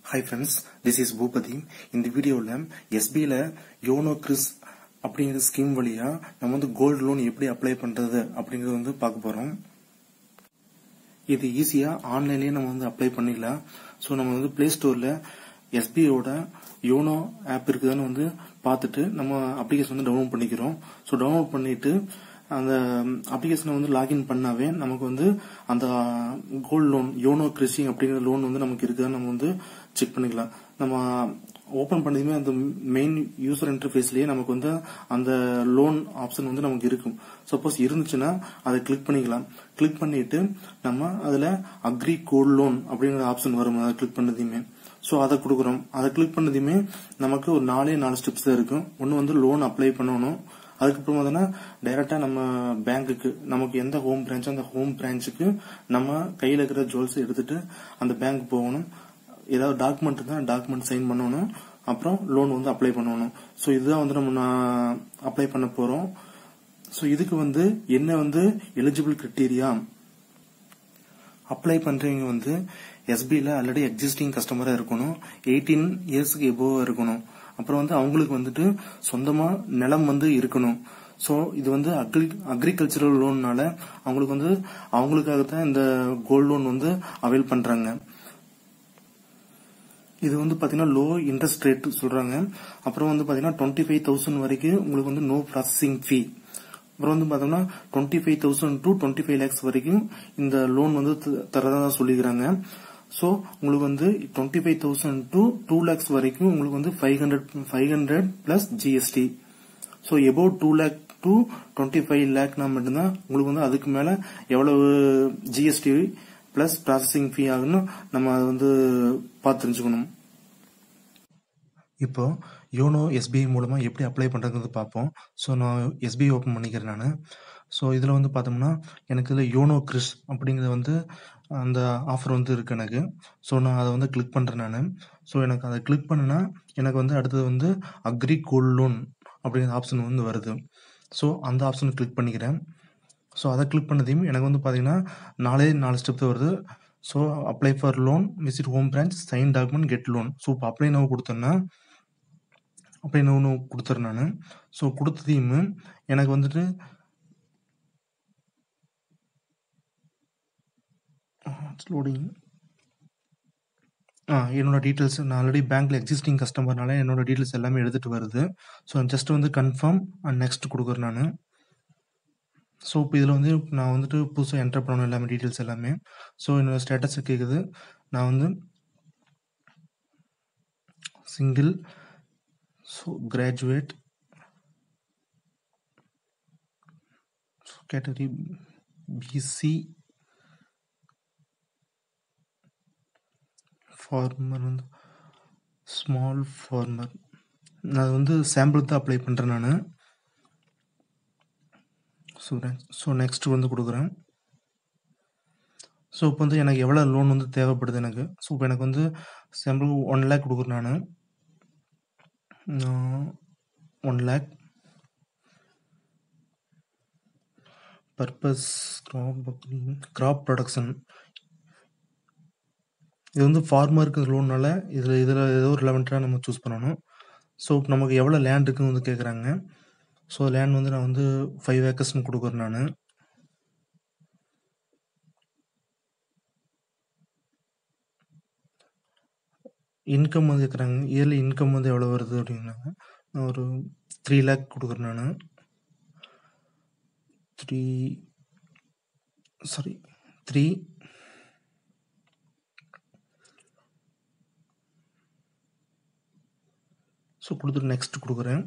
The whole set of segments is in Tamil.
hi friends this is Boopathi இந்த வீடியோவில் எஸ்பியில் யோனோ கிறிஸ் அப்படிங்கிற ஸ்கீம் வழியா நம்ம வந்து கோல்டு லோன் எப்படி அப்ளை பண்றது அப்படிங்கறது வந்து பார்க்க போறோம் இது ஈஸியா ஆன்லைன்லயே நம்ம வந்து அப்ளை பண்ணிடலாம் ஸோ நம்ம வந்து பிளே ஸ்டோர்ல எஸ்பிஐயோட யோனோ ஆப் இருக்குதுன்னு வந்து பார்த்துட்டு நம்ம அப்ளிகேஷன் வந்து டவுன்லோட் பண்ணிக்கிறோம் ஸோ டவுன்லோட் பண்ணிட்டு அந்த அப்ளிகேஷனை வந்து லாகின் பண்ணாவே நமக்கு வந்து அந்த கோல்டு லோன் யோனோ கிறிசிங் அப்படிங்கிற லோன் வந்து நமக்கு இருக்குதுன்னு நம்ம வந்து செக் பண்ணிக்கலாம் நம்ம ஓபன் பண்ணதுமே அந்த மெயின் யூசர் இன்டர்ஃபேஸ்லயே நமக்கு வந்து அந்த லோன் ஆப்ஷன் வந்து நமக்கு இருக்கும் சப்போஸ் இருந்துச்சுன்னா அதை கிளிக் பண்ணிக்கலாம் கிளிக் பண்ணிட்டு நம்ம அதுல அக்ரி கோல்ட் லோன் அப்படிங்கிற ஆப்ஷன் வரும் அதை கிளிக் பண்ணதையுமே ஸோ அதை கொடுக்குறோம் அதை கிளிக் பண்ணதையுமே நமக்கு ஒரு நாலே நாலு ஸ்டெப்ஸ் தான் இருக்கும் ஒன்று வந்து லோன் அப்ளை பண்ணணும் அதுக்கப்புறம் பார்த்தீங்கன்னா டைரக்டா நம்ம பேங்க்குக்கு நமக்கு எந்த ஹோம் பிரான்ச்சோ அந்த ஹோம் பிரான்ச்சுக்கு நம்ம கையில் இருக்கிற ஜுவல்ஸ் எடுத்துட்டு அந்த பேங்க் போகணும் ஏதாவது டாக்குமெண்ட் இருந்தால் டாக்குமெண்ட் சைன் பண்ணணும் அப்புறம் லோன் வந்து அப்ளை பண்ணணும் ஸோ இதுதான் வந்து நம்ம அப்ளை பண்ண போறோம் ஸோ இதுக்கு வந்து என்ன வந்து எலிஜிபிள் கிரிட்டீரியா அப்ளை பண்றவங்க வந்து எஸ்பியில் ஆல்ரெடி எக்ஸிஸ்டிங் கஸ்டமரா இருக்கணும் எயிட்டீன் இயர்ஸ்க்கு எபோவா இருக்கணும் அப்புறம் வந்து அவங்களுக்கு வந்துட்டு சொந்தமா நிலம் வந்து இருக்கணும் ஸோ இது வந்து அக்ரி அக்ரிகல்ச்சரல் லோன்னால அவங்களுக்கு வந்து அவங்களுக்காக தான் இந்த கோல்டு லோன் வந்து அவைல் பண்றாங்க இது வந்து பாத்தீங்கன்னா லோ இன்ட்ரெஸ்ட் ரேட் சொல்றாங்க அப்புறம் வந்து பாத்தீங்கன்னா டுவெண்ட்டி ஃபைவ் தௌசண்ட் வரைக்கும் உங்களுக்கு வந்து நோ ப்ராசஸிங் ஃபீ அப்புறம் வந்து பார்த்தோம்னா twenty five thousand to twenty five lakhs வரைக்கும் இந்த லோன் வந்து தரதா சொல்லிக்கிறாங்க ஸோ உங்களுக்கு வந்து twenty five thousand to two lakhs வரைக்கும் உங்களுக்கு வந்து five hundred five hundred plus GST so above two lakh to twenty five லேக்னா மட்டும்தான் உங்களுக்கு வந்து அதுக்கு மேல எவ்வளவு ஜிஎஸ்டி பிளஸ் ப்ராசஸிங் ஃபீ ஆகுன்னு நம்ம அதை வந்து பார்த்து தெரிஞ்சுக்கணும் இப்போ யோனோ எஸ்பிஐ மூலமா எப்படி அப்ளை பண்றதுங்கிறது பார்ப்போம் ஸோ நான் எஸ்பிஐ ஓப்பன் பண்ணிக்கிறேன் நான் ஸோ இதில் வந்து பார்த்தோம்னா எனக்கு இதில் யோனோ கிறிஸ் அப்படிங்கிறது வந்து அந்த ஆஃபர் வந்து இருக்கு எனக்கு ஸோ நான் அதை வந்து கிளிக் பண்ணுறேன் நான் ஸோ எனக்கு அதை கிளிக் பண்ணனா எனக்கு வந்து அடுத்தது வந்து அக்ரி கோல்ட் லோன் அப்படிங்கிற ஆப்ஷன் வந்து வருது ஸோ அந்த ஆப்ஷனை கிளிக் பண்ணிக்கிறேன் ஸோ அதை கிளிக் பண்ணதையும் எனக்கு வந்து பார்த்தீங்கன்னா நாலே நாலு ஸ்டெப் தான் வருது so apply for loan visit home branch sign document get loan so இப்போ அப்ளை நோ கொடுத்தேன்னா அப்ளை நோன்னு கொடுத்துறேன் நான் ஸோ கொடுத்ததையும் எனக்கு வந்துட்டு லோடிங் ஆ என்னோட டீட்டெயில்ஸ் நான் ஆல்ரெடி பேங்க்ல எக்ஸிஸ்டிங் கஸ்டமர்னால என்னோட டீட்டெயில்ஸ் எல்லாமே எடுத்துட்டு வருது ஸோ ஜஸ்ட் வந்து கன்ஃபார்ம் அண்ட் நெக்ஸ்ட் கொடுக்குறேன் நான் ஸோ இப்போ இதில் வந்து நான் வந்துட்டு புதுசாக என்டர் பண்ணணும் எல்லாமே டீட்டெயில்ஸ் எல்லாமே ஸோ என்னோட ஸ்டேட்டஸ் கேட்குது நான் வந்து single so graduate category BC farmer வந்து ஸ்மால் ஃபார்மர் நான் வந்து சாம்பிள் தான் அப்ளை பண்ணுறேன் நான் ஸோ ஸோ நெக்ஸ்ட் வந்து கொடுக்குறேன் ஸோ இப்போ வந்து எனக்கு எவ்வளோ லோன் வந்து தேவைப்படுது எனக்கு ஸோ இப்போ எனக்கு வந்து சாம்பிள் ஒன் லேக் கொடுக்குறேன் நான் one lakh purpose crop crop production இது வந்து ஃபார்மருக்கு லோன்னால இதில் இதில் ஏதோ ஒரு ரிலவெண்ட்டாக நம்ம சூஸ் பண்ணணும் ஸோ நமக்கு எவ்வளோ லேண்ட் இருக்குன்னு வந்து கேட்குறாங்க ஸோ லேண்ட் வந்து நான் வந்து ஃபைவ் ஏக்கர்ஸ்னு கொடுக்குறேன் நான் இன்கம் வந்து கேட்குறாங்க இயர்லி இன்கம் வந்து எவ்வளோ வருது அப்படின்னாங்க நான் ஒரு த்ரீ லேக் கொடுக்குறேன் நான் த்ரீ சாரி த்ரீ ஸோ கொடுத்துட்டு நெக்ஸ்ட் கொடுக்குறேன்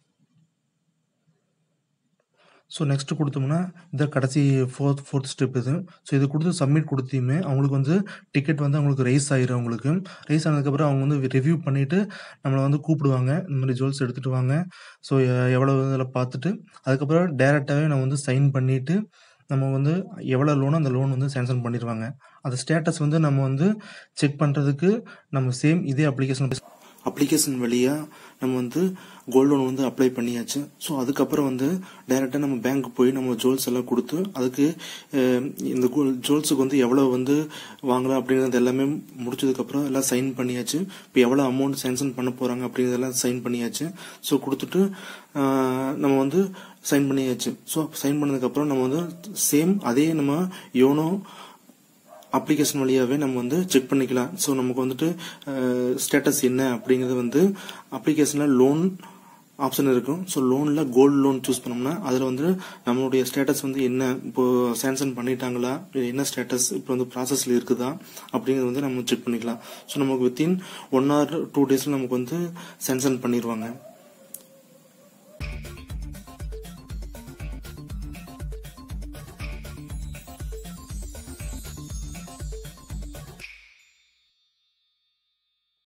ஸோ நெக்ஸ்ட் கொடுத்தோம்னா இந்த கடைசி ஃபோர்த் ஃபோர்த் ஸ்டெப் இது ஸோ இது கொடுத்து சப்மிட் கொடுத்தையுமே அவங்களுக்கு வந்து டிக்கெட் வந்து அவங்களுக்கு ரைஸ் ஆயிரும் அவங்களுக்கு ரைஸ் ஆனதுக்கப்புறம் அவங்க வந்து ரிவ்யூ பண்ணிட்டு நம்மளை வந்து கூப்பிடுவாங்க இந்த மாதிரி ஜுவல்ஸ் எடுத்துட்டு வாங்க ஸோ எவ்வளோ இதில் பார்த்துட்டு அதுக்கப்புறம் டேரெக்டாகவே நம்ம வந்து சைன் பண்ணிட்டு நம்ம வந்து எவ்வளோ லோனோ அந்த லோன் வந்து சேங்ஷன் பண்ணிடுவாங்க அந்த ஸ்டேட்டஸ் வந்து நம்ம வந்து செக் பண்ணுறதுக்கு நம்ம சேம் இதே அப்ளிகேஷன் அப்ளிகேஷன் வழியா நம்ம வந்து கோல்டு லோன் வந்து அப்ளை பண்ணியாச்சு ஸோ அதுக்கப்புறம் வந்து டைரெக்டாக நம்ம பேங்க் போய் நம்ம ஜுவல்ஸ் எல்லாம் கொடுத்து அதுக்கு அஹ், இந்த ஜுவல்ஸுக்கு வந்து எவ்வளோ வந்து வாங்கலாம் அப்படிங்கிறது எல்லாமே முடிச்சதுக்கப்புறம் எல்லாம் சைன் பண்ணியாச்சு இப்போ எவ்வளோ அமௌண்ட் சேங்ஷன் பண்ண போகிறாங்க அப்படிங்கிறதெல்லாம் சைன் பண்ணியாச்சு ஸோ கொடுத்துட்டு அஹ், நம்ம வந்து சைன் பண்ணியாச்சு ஸோ சைன் பண்ணதுக்கப்புறம் நம்ம வந்து சேம் அதே நம்ம யோனோ அப்ளிகேஷன் வழியாவே நம்ம வந்து செக் பண்ணிக்கலாம் ஸோ நமக்கு வந்துட்டு ஸ்டேட்டஸ் என்ன அப்படிங்கிறது வந்து அப்ளிகேஷன்ல லோன் ஆப்ஷன் இருக்கும் ஸோ லோனில் கோல்டு லோன் சூஸ் பண்ணோம்னா அதில் வந்து நம்மளுடைய ஸ்டேட்டஸ் வந்து என்ன இப்போ சேங்ஷன் பண்ணிட்டாங்களா இது என்ன ஸ்டேட்டஸ் இப்போ வந்து ப்ராசஸில் இருக்குதா அப்படிங்கிறது வந்து நம்ம செக் பண்ணிக்கலாம் ஸோ நமக்கு வித்தின் ஒன் ஆர் டூ டேஸில் நமக்கு வந்து சேங்ஷன் பண்ணிடுவாங்க